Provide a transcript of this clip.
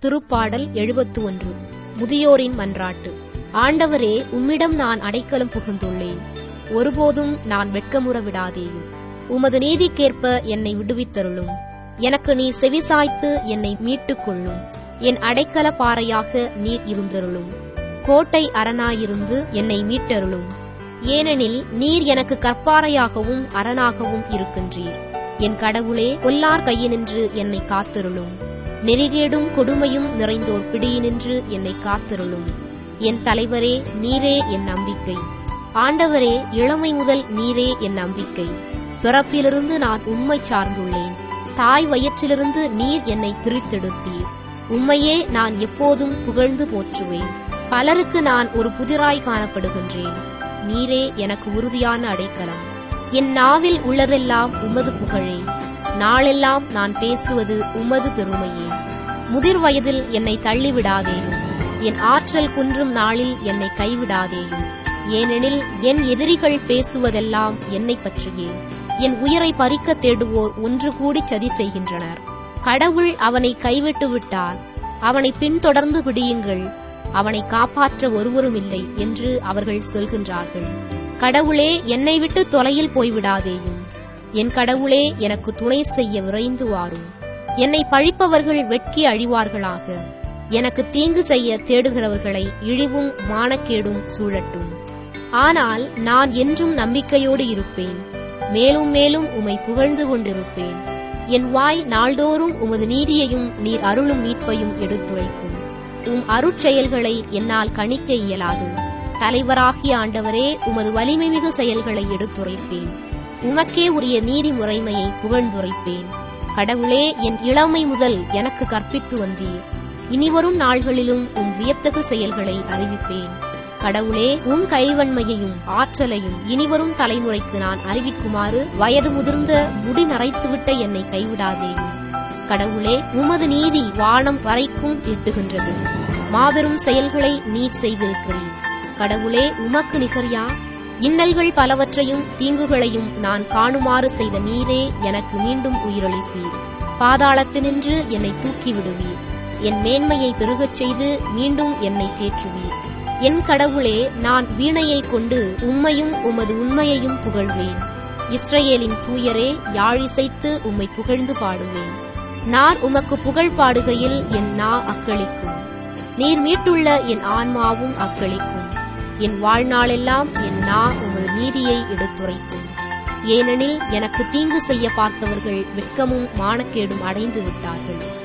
திருப்பாடல் எழுபத்து ஒன்று முதியோரின் மன்றாட்டு ஆண்டவரே உம்மிடம் நான் அடைக்கலம் புகுந்துள்ளேன் ஒருபோதும் நான் வெட்கமுற விடாதேயும் உமது நீதிக்கேற்ப என்னை விடுவித்தருளும் எனக்கு நீ செவிசாய்த்து என்னை மீட்டுக் கொள்ளும் என் அடைக்கல பாறையாக நீர் இருந்தருளும் கோட்டை அரணாயிருந்து என்னை மீட்டருளும் ஏனெனில் நீர் எனக்கு கற்பாறையாகவும் அரணாகவும் இருக்கின்றீர் என் கடவுளே பொல்லார் கையினின்று என்னை காத்தருளும் நெறிகேடும் கொடுமையும் நிறைந்தோர் பிடியினின்று என்னை காத்தருளும் என் தலைவரே நீரே என் நம்பிக்கை ஆண்டவரே இளமை முதல் நீரே என் நம்பிக்கை பிறப்பிலிருந்து நான் உம்மை சார்ந்துள்ளேன் தாய் வயிற்றிலிருந்து நீர் என்னை பிரித்தெடுத்தீர் உம்மையே நான் எப்போதும் புகழ்ந்து போற்றுவேன் பலருக்கு நான் ஒரு புதிராய் காணப்படுகின்றேன் நீரே எனக்கு உறுதியான அடைக்கலம் என் நாவில் உள்ளதெல்லாம் உமது புகழே நாளெல்லாம் நான் பேசுவது உமது பெருமையே முதிர் வயதில் என்னை தள்ளிவிடாதேயும் என் ஆற்றல் குன்றும் நாளில் என்னை கைவிடாதேயும் ஏனெனில் என் எதிரிகள் பேசுவதெல்லாம் என்னை பற்றியே என் உயிரை பறிக்க தேடுவோர் ஒன்று கூடி சதி செய்கின்றனர் கடவுள் அவனை கைவிட்டு விட்டார் அவனை பின்தொடர்ந்து பிடியுங்கள் அவனை காப்பாற்ற ஒருவரும் இல்லை என்று அவர்கள் சொல்கின்றார்கள் கடவுளே என்னை விட்டு தொலையில் போய்விடாதேயும் என் கடவுளே எனக்கு துணை செய்ய விரைந்து வாரும் என்னை பழிப்பவர்கள் வெட்கி அழிவார்களாக எனக்கு தீங்கு செய்ய தேடுகிறவர்களை இழிவும் மானக்கேடும் சூழட்டும் ஆனால் நான் என்றும் நம்பிக்கையோடு இருப்பேன் மேலும் மேலும் உமை புகழ்ந்து கொண்டிருப்பேன் என் வாய் நாள்தோறும் உமது நீதியையும் நீர் அருளும் மீட்பையும் எடுத்துரைக்கும் உம் அருட்செயல்களை என்னால் கணிக்க இயலாது தலைவராகிய ஆண்டவரே உமது வலிமைமிகு செயல்களை எடுத்துரைப்பேன் உமக்கே உரிய நீதி முறைமையை புகழ்ந்துரைப்பேன் கடவுளே என் இளமை முதல் எனக்கு கற்பித்து வந்தீர் இனிவரும் நாள்களிலும் உம் வியத்தகு செயல்களை அறிவிப்பேன் கடவுளே உம் கைவன்மையையும் ஆற்றலையும் இனிவரும் தலைமுறைக்கு நான் அறிவிக்குமாறு வயது முதிர்ந்த முடி நரைத்துவிட்ட என்னை கைவிடாதேயும் கடவுளே உமது நீதி வானம் வரைக்கும் எட்டுகின்றது மாபெரும் செயல்களை நீர் செய்திருக்கிறீர் கடவுளே உமக்கு நிகரியா இன்னல்கள் பலவற்றையும் தீங்குகளையும் நான் காணுமாறு செய்த நீரே எனக்கு மீண்டும் உயிரளிப்பீர் பாதாளத்தினின்று என்னை தூக்கி விடுவீர் என் மேன்மையை பெருகச் செய்து மீண்டும் என்னை தேற்றுவீர் என் கடவுளே நான் வீணையை கொண்டு உம்மையும் உமது உண்மையையும் புகழ்வேன் இஸ்ரவேலின் தூயரே யாழிசைத்து உம்மை புகழ்ந்து பாடுவேன் நான் உமக்கு புகழ் பாடுகையில் என் நா அக்களிக்கும் நீர் மீட்டுள்ள என் ஆன்மாவும் அக்களிக்கும் என் வாழ்நாளெல்லாம் என் நா உமது நீதியை எடுத்துரைக்கும் ஏனெனில் எனக்கு தீங்கு செய்ய பார்த்தவர்கள் வெட்கமும் மானக்கேடும் அடைந்து விட்டார்கள்